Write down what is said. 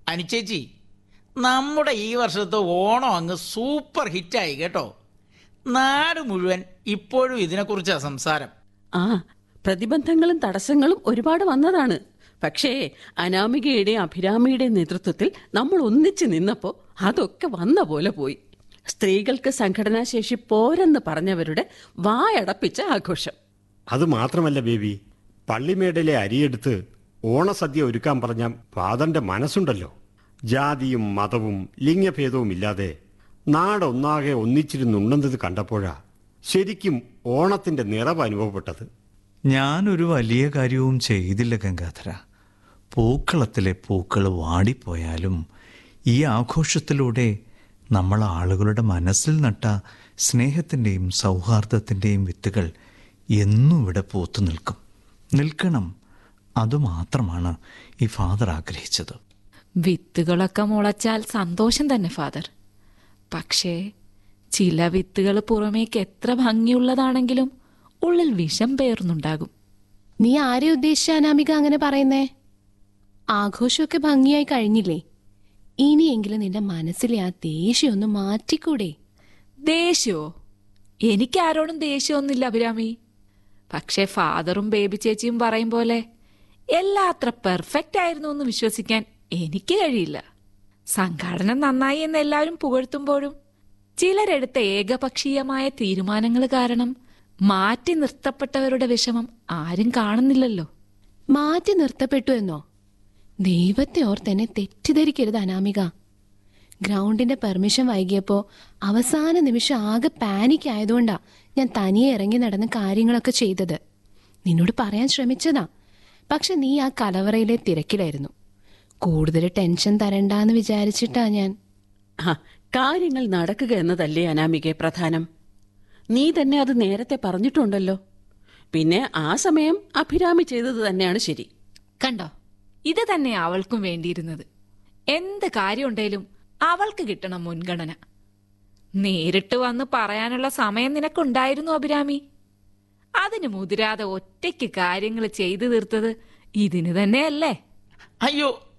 അനുചേച്ചി നമ്മുടെ ഈ വർഷത്തെ ഓണം അങ്ങ് സൂപ്പർ ഹിറ്റായി കേട്ടോ നാട് മുഴുവൻ ഇപ്പോഴും ഇതിനെക്കുറിച്ചാണ് സംസാരം ആ പ്രതിബന്ധങ്ങളും തടസ്സങ്ങളും ഒരുപാട് വന്നതാണ് പക്ഷേ അനാമികയുടെയും അഭിരാമിയുടെയും നേതൃത്വത്തിൽ നമ്മൾ ഒന്നിച്ചു നിന്നപ്പോൾ അതൊക്കെ വന്ന പോലെ പോയി സ്ത്രീകൾക്ക് സംഘടനാശേഷി പോരെന്ന് പറഞ്ഞവരുടെ വായടപ്പിച്ച ആഘോഷം അത് മാത്രമല്ല ബേബി പള്ളിമേടിലെ അരിയെടുത്ത് ഓണസദ്യ ഒരുക്കാൻ പറഞ്ഞ ഫാദറിന്റെ മനസ്സുണ്ടല്ലോ ജാതിയും മതവും ലിംഗഭേദവും ഇല്ലാതെ നാടൊന്നാകെ ഒന്നിച്ചിരുന്നുണ്ടെന്നത് കണ്ടപ്പോഴാ ശരിക്കും ഓണത്തിന്റെ നിറവ് അനുഭവപ്പെട്ടത് ഞാനൊരു വലിയ കാര്യവും ചെയ്തില്ല ഗംഗാധര പൂക്കളത്തിലെ പൂക്കൾ വാടിപ്പോയാലും ഈ ആഘോഷത്തിലൂടെ നമ്മൾ ആളുകളുടെ മനസ്സിൽ നട്ട സ്നേഹത്തിൻ്റെയും സൗഹാർദ്ദത്തിൻ്റെയും വിത്തുകൾ എന്നും ഇവിടെ പൂത്തു നിൽക്കും നിൽക്കണം അതുമാത്രമാണ് ഈ ഫാദർ ആഗ്രഹിച്ചത് വിത്തുകളൊക്കെ മുളച്ചാൽ സന്തോഷം തന്നെ ഫാദർ പക്ഷേ ചില വിത്തുകൾ പുറമേക്ക് എത്ര ഭംഗിയുള്ളതാണെങ്കിലും ഉള്ളിൽ വിഷം പേർന്നുണ്ടാകും നീ ആരെ ഉദ്ദേശിച്ച അനാമിക അങ്ങനെ പറയുന്നേ ആഘോഷമൊക്കെ ഭംഗിയായി കഴിഞ്ഞില്ലേ ഇനിയെങ്കിലും നിന്റെ മനസ്സിലെ ആ ദേഷ്യം ഒന്ന് മാറ്റിക്കൂടെ ദേഷ്യമോ എനിക്കാരോടും ദേഷ്യമൊന്നുമില്ല അഭിരാമി പക്ഷേ ഫാദറും ബേബി ചേച്ചിയും പറയും പോലെ എല്ലാം അത്ര പെർഫെക്റ്റ് ആയിരുന്നു എന്ന് വിശ്വസിക്കാൻ എനിക്ക് കഴിയില്ല സംഘാടനം നന്നായി എന്ന് എല്ലാവരും പുകഴ്ത്തുമ്പോഴും ചിലരെടുത്ത ഏകപക്ഷീയമായ തീരുമാനങ്ങൾ കാരണം മാറ്റി നിർത്തപ്പെട്ടവരുടെ വിഷമം ആരും കാണുന്നില്ലല്ലോ മാറ്റി നിർത്തപ്പെട്ടു എന്നോ ദൈവത്തെ ഓർത്തെന്നെ തെറ്റിദ്ധരിക്കരുത് അനാമിക ഗ്രൗണ്ടിന്റെ പെർമിഷൻ വൈകിയപ്പോ അവസാന നിമിഷം ആകെ പാനിക് ആയതുകൊണ്ടാ ഞാൻ തനിയെ ഇറങ്ങി നടന്ന് കാര്യങ്ങളൊക്കെ ചെയ്തത് നിന്നോട് പറയാൻ ശ്രമിച്ചതാ പക്ഷെ നീ ആ കലവറയിലെ തിരക്കിലായിരുന്നു കൂടുതൽ ടെൻഷൻ തരണ്ടാന്ന് വിചാരിച്ചിട്ടാ ഞാൻ ആ കാര്യങ്ങൾ നടക്കുക എന്നതല്ലേ അനാമികെ പ്രധാനം നീ തന്നെ അത് നേരത്തെ പറഞ്ഞിട്ടുണ്ടല്ലോ പിന്നെ ആ സമയം അഭിരാമി ചെയ്തത് തന്നെയാണ് ശരി കണ്ടോ ഇത് തന്നെ അവൾക്കും വേണ്ടിയിരുന്നത് എന്ത് കാര്യമുണ്ടേലും അവൾക്ക് കിട്ടണം മുൻഗണന നേരിട്ട് വന്ന് പറയാനുള്ള സമയം നിനക്കുണ്ടായിരുന്നു അഭിരാമി അതിന് മുതിരാതെ ഒറ്റയ്ക്ക് കാര്യങ്ങൾ ചെയ്തു തീർത്തത് ഇതിന് തന്നെയല്ലേ അയ്യോ